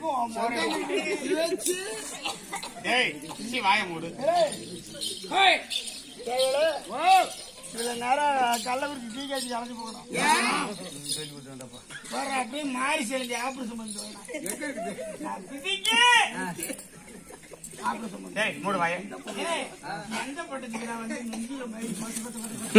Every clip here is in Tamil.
ஏய் நீ வாய மூடு இதுல நேரம் கள்ளக்குறிச்சி டீ காய்ச்சி கலந்து போகணும் வர அப்படியே மாறி செஞ்சு ஆபரேஷன் பண்ணிட்டு ஆபரேஷன் பண்ணி ஏய் மூடு வாய ஏய், எந்த பட்டத்துக்கு நான் வந்து நெஞ்சில மயிர் பட்டு பட்டு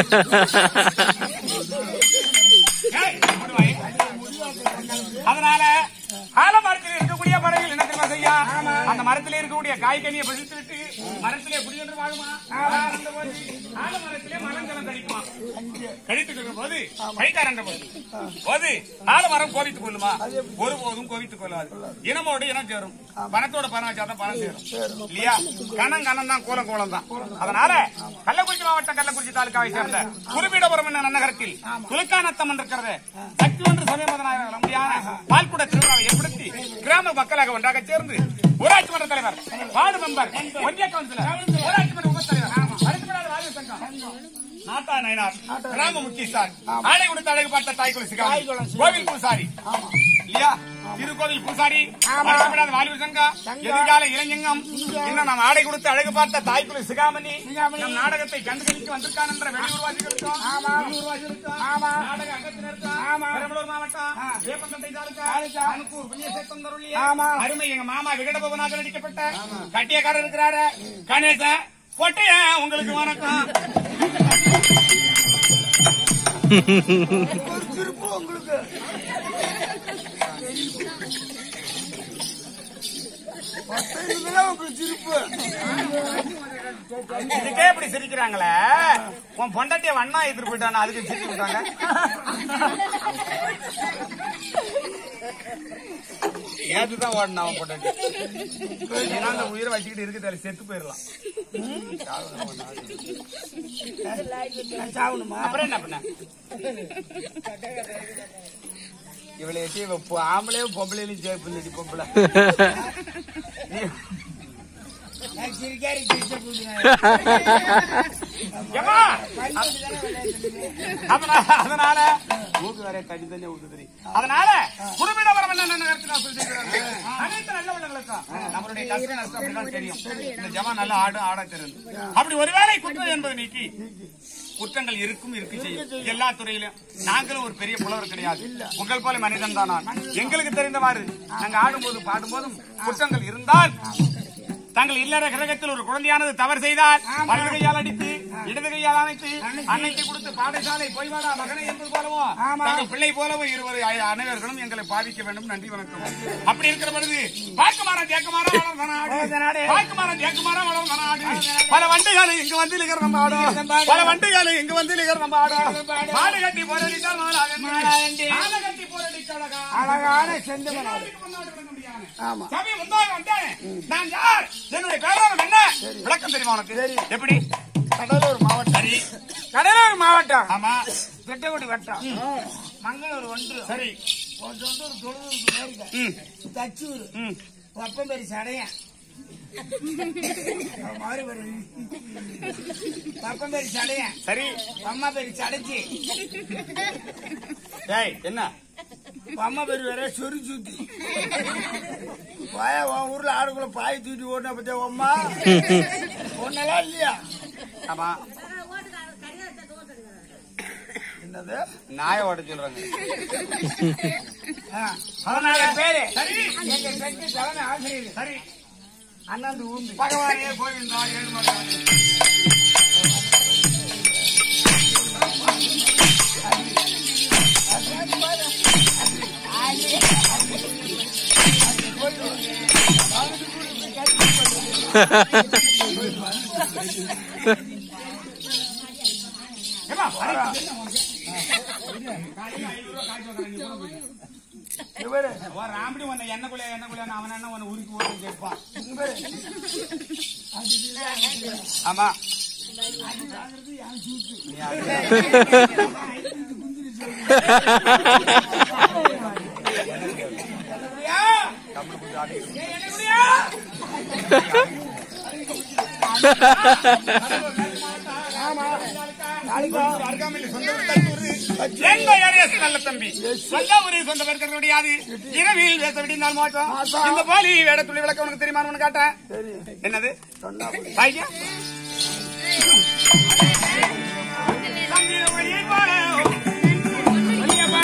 பட்டு ஏய், மூடு வாய. அதனால ஆலமரத்தில் இருக்கக்கூடிய பறவைகள் என்ன தெரியுமா செய்யா அந்த மரத்திலே இருக்கக்கூடிய காய்கனியை பறித்து விட்டு மரத்திலே குடியொன்று வாழுமா அந்த போது ஆலமரத்திலே மரஞ்சலம் கழிக்குமா கழித்துக் கொள்ளும் போது கைக்காரன்ற போது போது ஆலமரம் கோவித்துக் கொள்ளுமா ஒருபோதும் கோவித்துக் கொள்ளாது இனமோடு இனம் சேரும் பணத்தோட பணம் வச்சாதான் பணம் சேரும் இல்லையா கணம் கணம் தான் கோலம் கோலம் தான் அதனால கள்ளக்குறிச்சி மாவட்டம் கள்ளக்குறிச்சி தாலுகாவை சேர்ந்த குறிப்பிடபுரம் என்ற நன்னகரத்தில் துலுக்கானத்தம் இருக்கிறது சக்தி ஒன்று சமயமதனாக முடியாத பால்குட திருவிழாவை ஏற்படுத்தி கிராம மக்களாக ஒன்றாக சேர்ந்து ஊராட்சி மன்ற தலைவர் வார்டு மெம்பர் ஒன்றிய கவுன்சிலர் ஊராட்சி மன்ற உப தலைவர் அடுத்தபடியாக வாலிப சங்கம் நாட்டா நயனார் கிராம முக்கியஸ்தார் ஆடை கொடுத்த அழகு பார்த்த தாய்க்குள் சிகாமி கோவில் பூசாரி இல்லையா திருக்கோவில் பூசாரி அடுத்தபடியாக வாலிப சங்கம் எதிர்கால இளைஞங்கம் இன்னும் நாம் ஆடை கொடுத்து அழகு பார்த்த தாய்க்குள் சிகாமணி நம் நாடகத்தை கண்டுகளிக்க வந்திருக்கான் என்ற வெளியூர்வாசிகளுக்கும் உள்ளூர்வாசிகளுக்கும் நாடக அங்கத்தினருக்கும் பெரம்பலூர் மாவட்டம் வேப்பந்தட்டை தாலுகா அனுக்கூர் புண்ணியசேத்தம் தருளிய அருமை எங்க மாமா விகடபவனாக நடிக்கப்பட்ட கட்டியக்காரர் இருக்கிறாரு கணேசன் பொட்டைய உங்களுக்கு வணக்கம் ஒரு திருப்பு உங்களுக்கு பத்து இதுதான் உங்களுக்கு திருப்பு இதுக்கே இப்படி சிரிக்கிறாங்களே உன் பொண்டாட்டிய வண்ணா எடுத்துட்டு போயிட்டான அதுக்கு சிரிச்சு விட்டாங்க ஏதுதான் ஓடணும் அவன் பொண்டாட்டி ஏன்னா அந்த உயிரை வச்சுக்கிட்டு இருக்குது செத்து போயிடலாம் நான் சாவணுமா அப்புறம் என்ன பண்ண இவளை எட்டி இவ பொ- ஆம்பளையும் பொம்பளையும் சேர்ப்பு இல்லடி பொம்பளை நீ- நான் சிரிக்காரி சிரிச்ச கூடுங்க ஏம்மா, அதனால அதனால மூக்கு வேற தனி தனியா ஊத்துது அதனால குடும்பிட வரம் என்ன நகரத்தில் நான் சொல்லிக்கிறேன் அனைத்து நல்ல உள்ளங்களுக்கும் நம்மளுடைய கஷ்ட நஷ்டம் அப்படிதான் தெரியும் இந்த ஜமா நல்லா ஆடும் ஆட தெரியும் அப்படி ஒருவேளை குற்றம் என்பது நீக்கி குற்றங்கள் இருக்கும் இருக்கு செய்யும் எல்லா துறையிலும் நாங்களும் ஒரு பெரிய புலவர் கிடையாது உங்கள் போல மனிதன் தான் நான் எங்களுக்கு தெரிந்தவாறு நாங்க ஆடும்போது பாடும்போதும் குற்றங்கள் இருந்தால் தங்கள் இல்லற கிரகத்தில் ஒரு குழந்தையானது தவறு செய்தால் வலது கையால் அடித்து இடது கையால் அணைத்து அன்னைக்கு கொடுத்து பாடசாலை போய்வாடா மகனை என்பது போலவும் தங்கள் பிள்ளை போலவும் இருவர் அ- அனைவர்களும் எங்களை பாதிக்க வேண்டும் நன்றி வணக்கம் அப்படி இருக்கிற பொழுது பாக்குமாரா தேக்குமாரா வளர்ந்த நாடு பாக்குமாரா தேக்குமாரா வளர்ந்த நாடு பல வண்டிகள் இங்கு வந்து நிகர் நம்ம ஆடும் பல வண்டிகள் இங்கு வந்து நிகர் நம்ம ஆடும் மாடு கட்டி போரடித்தால் மாலாகண்டி மாலை கட்டி போரடித்தாலகா அழகான செந்தமன் ஆமா சாமி முன்னாடி வந்தேன் நான் யார் என்னுடைய பேரோடம் என்ன விளக்கம் தெரியுமா உனக்கு எப்படி கடலூர் மாவட்டம் சரி கடலூர் மாவட்டம் ஆமா திட்டக்குடி வட்டம் மங்களூர் ஒன்று சரி ஒரு சொந்த ஒரு தொழுதூருக்கு மேற்க ம் தச்சூர் ம் ஒப்பம்பேரி சடையன் அவன் மாறி வரும் பப்பம்பேரி சடையன் சரி அம்மா பேரு சடைச்சி ஏய் என்ன அம்மா பேரு வேற சொறி சுத்தி பாய உன் ஊர்ல ஆடுக்குள்ள பாய் தூக்கி ஓடின பத்தியா அம்மா ஒன்னெல்லாம் இல்லையா ஆமா என்னது நாய ஓட சொல்றாங்க ஆ, அதனால பேரு சரி எங்க செஞ்சு தலைமை ஆசிரியர் சரி அண்ணாந்து ஊம்பி பகவானே கோவிந்தா ஏழுமலையானே. ஏம்மா, வர. காலையில ஐநூறு ரூபாய் காசு வாங்குறேன், நீ கூட போயிடு. இவரு ஒரு ராம்படி உன்னை எண்ணெய்க்குள்ள எண்ணெய்க்குள்ள அவன் என்ன உன்னை உருக்கி ஓட்டு கேட்பான் இவரு ஆமா அருகாமையில் சொந்த ஊர் தஞ்சூர் என் பெயர் எஸ் நல்ல தம்பி சொந்த ஊரில் சொந்த பேர் கிடையாது இரவில் வேச விடிந்தால் மாட்டோம் இந்த போலி வேடத்துள்ளி விளக்க உனக்கு தெரியுமா உனக்கு காட்டேன் சரி என்னது சொன்னா போதும். ஐயா சந்திர ஒளியை போல ஒளியை போல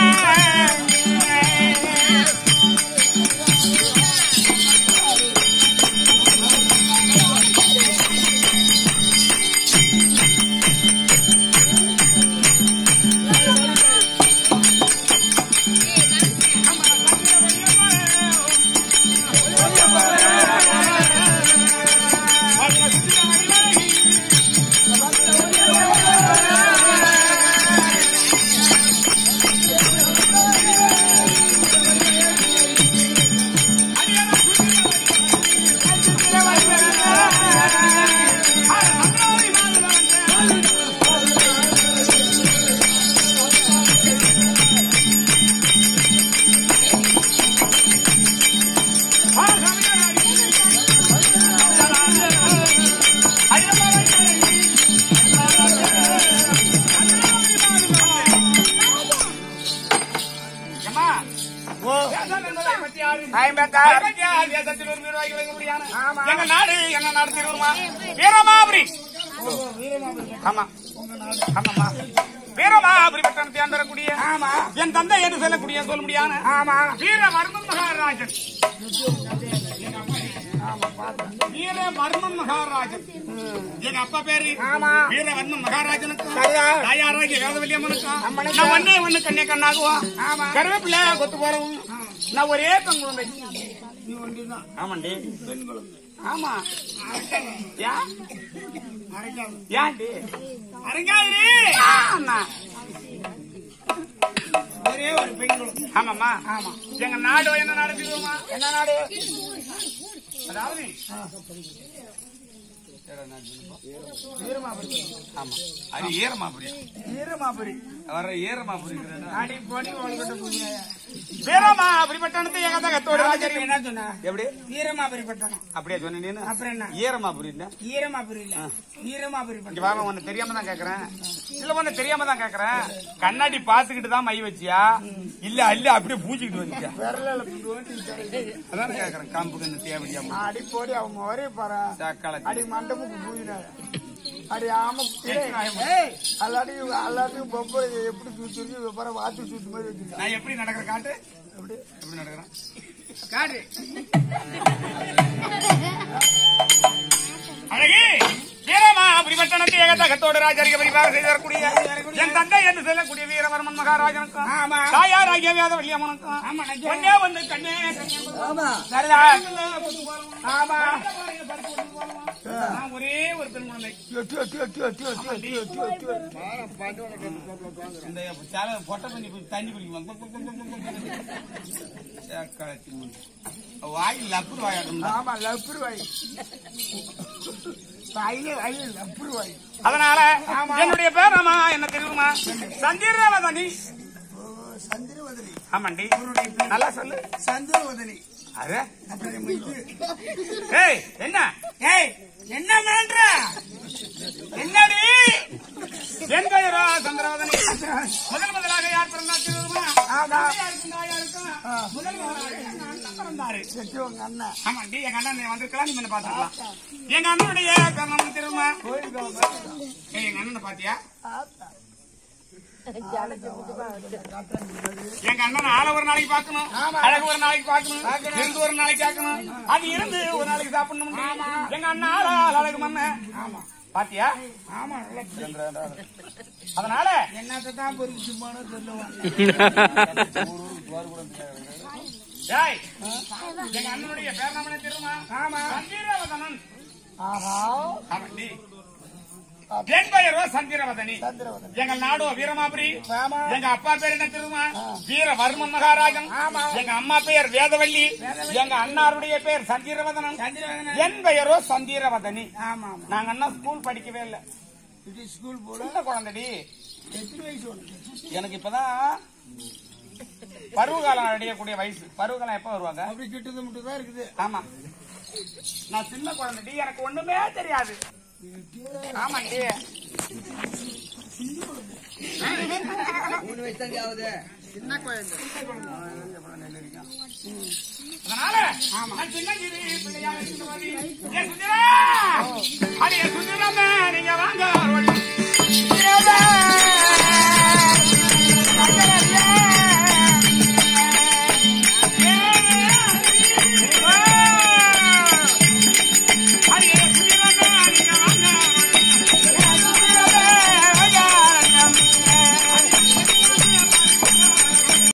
அம்மா, ஓ தேசம் என்பதை பற்றி யாரு? ஐம்பத்தாறு ஐம்பத்தாறு தேசத்தில் ஒரு நிர்வாகி விளங்க முடியாது. ஆமா. எங்க நாடு என்ன நாடு தெரியுமா வீரமாபுரி ஆமா ஆமாம்மா வீரமாபுரி பட்டணத்தை ஆண்டக்கூடிய ஆமா என் தந்தை என்று சொல்லக்கூடிய சொல்ல முடியாது ஆமா வீரவர்மன் மகாராஜன் வீரவர்மன் மகாராஜன் எங்க அப்பா பேரு ஆமா. வீரவர்மன் மகாராஜனுக்கும் சரியா? தாயாராகிய வேதவல்லி அம்மனுக்கும் அம்மனுக்கு. நான் ஒன்னே ஒண்ணு கண்ணே கண்ணாகுவோம் ஆமா. கருவேப்பிள்ளை கொத்து போறவும் நான் ஒரே பெண் குழந்தை நீ ஒன்றுதான் ஆமாண்டி பெண் குழந்தை ஆமா ஏன் அரைக்காது ஏன்டி அரங்காதிரி அண்ணா ஒரே ஒரு பெண் குழந்தை ஆமாம்மா ஆமா எங்க நாடு என்ன நடத்திடுவோமா என்ன நாடு அதாவது வீரமாபுரி ஆமா அது ஈரமாபுரி வீரமாபுரி வர ஈரமாபுரி அடி போடி உலகிட்ட புரியா வீரமாபுரி பட்டணத்தை எங்க தகத்தோட ராஜரி என்ன சொன்ன எப்படி வீரமாபுரி பட்டணம் அப்படியே சொன்ன நீனு அப்புறம் என்ன ஈரமாபுரி ஈரமாபுரி இல்ல வீரமாபுரி இங்க பட்டணம் வாங்க உன்னை தெரியாம தான் கேக்குறேன் இல்ல உன்னை தெரியாம தான் கேக்குறேன் கண்ணாடி பாத்துக்கிட்டு தான் மை வச்சியா இல்ல இல்ல அப்படியே பூச்சிக்கிட்டு வந்துச்சா விரல ஓட்டி அதான கேக்குறேன் காம்பு கண்ணு தேவையாம அடி போடி அவங்க ஒரே பாரு சாக்கால அடி மண்டபுக்கு பூஜினாரு அடி ஆம ஏய், எல்லாத்தையும் எல்லாத்தையும் பொம்பளை எப்படி சுத்தி விவரம் வாத்து சுத்து மாதிரி வச்சிருக்கா நான் எப்படி நடக்கிற காட்டு எப்படி எப்படி நடக்கிறேன் காடு அழகி வீரமாபுரி பட்டணத்தை ஏகத்தகத்தோடு ராஜரிக பரிபாக செய்து வரக்கூடிய என் தந்தை என்று சொல்லக்கூடிய வீரவர்மன் மகாராஜனுக்கும் ஆமா. தாயார் ஆகிய வேத வள்ளியம்மனுக்கும் ஆமா, நஜம். ஒன்னே ஒன்று கண்ணே கண்ணே ஆமா சரிதா? ஆமா நான் ஒரே ஒரு பெண் குழந்தை எட்டு எட்டு எட்டு எட்டு எட்டு எட்டு எட்டு எட்டு எட்டு இந்த சாலை பொட்டை பண்ணி குடி- தண்ணி குடிக்குவாங்க சேக்காலத்தி முடி. வாய் லப்பு வாயாட்டம் ஆமா லப்புரு வாய் வாயில வாயில லப்புரு வாய் அதனால என்னுடைய பேர் ஆமா என்ன தெரியுமா சந்திரவதனி சந்திரவதனி ஆமாண்டி நல்லா சொல்லு சந்திரவதனி அரே அப்புறம் இது ஏய் என்ன ஏய் என்ன மேன்ற என்னடி என் பெயரோ சந்திரவதனி முதல் முதலாக யார் பிறந்தா தெரியுமா ஆமா தாயாருக்கும் தாயாருக்கும் முதல் முதலாக எங்க அண்ணன் பிறந்தாரு செட்டி உங்க அண்ணன் ஆமாண்டி எங்க அண்ணன் நீ வந்திருக்கலாம் நீ என்ன பாத்துக்கலாம் எங்க அண்ணனுடைய கர்ணம் தெரியுமா கோயிலுக்கு ஏய், எங்க அண்ணனை பாத்தியா ஆத்தா எங்க அண்ணன் ஆள ஒரு நாளைக்கு பாக்கணும் ஆமா. அழகு ஒரு நாளைக்கு பாக்கணும் இருந்து ஒரு நாளைக்கு கேட்கணும் அது இருந்து ஒரு நாளைக்கு சாப்பிடணும் எங்க அண்ணன் ஆள ஆள் அழகு மண்ண ஆமா பாத்தியா ஆமா நல்லா அதனால என்னத்தை தான் பொறிச்சு போன சொல்லுவான் ஏய், எங்க அண்ணனுடைய பேர் நாம தெரியுமா ஆமா சந்திரவதனன் ஆஹா ஆமாண்டி. என் பெயரோ சந்திரவதனி சந்திரவதனி எங்க நாடோ வீரமாபுரி ஆமா எங்க அப்பா பேர் என்ன தெரியுமா வீரவர்மன் மகாராஜன் ஆமா. எங்க அம்மா பெயர் வேதவள்ளி எங்க அண்ணாருடைய பேர் சந்திரவதனன் சந்திரவதனன் என் பெயரோ சந்திரவதனி ஆமா ஆமா நாங்க அண்ணா ஸ்கூல் படிக்கவே இல்ல இது ஸ்கூல் போட சின்ன குழந்தைடி எத்தனை வயசு உனக்கு எனக்கு இப்பதான் பருவகாலம் அடையக்கூடிய வயசு பருவகாலம் எப்ப வருவாங்க அப்படி கிட்டது மட்டும் தான் இருக்குது ஆமா நான் சின்ன குழந்தைடி எனக்கு ஒண்ணுமே தெரியாது ஆமாண்டி மூணு வயசு தான் ஆகுது அதனால நான் சின்னஞ்சிறு பிள்ளையாக இருக்கிற மாதிரி, ஏ சுந்தரா! அடி ஏ சுந்தரம்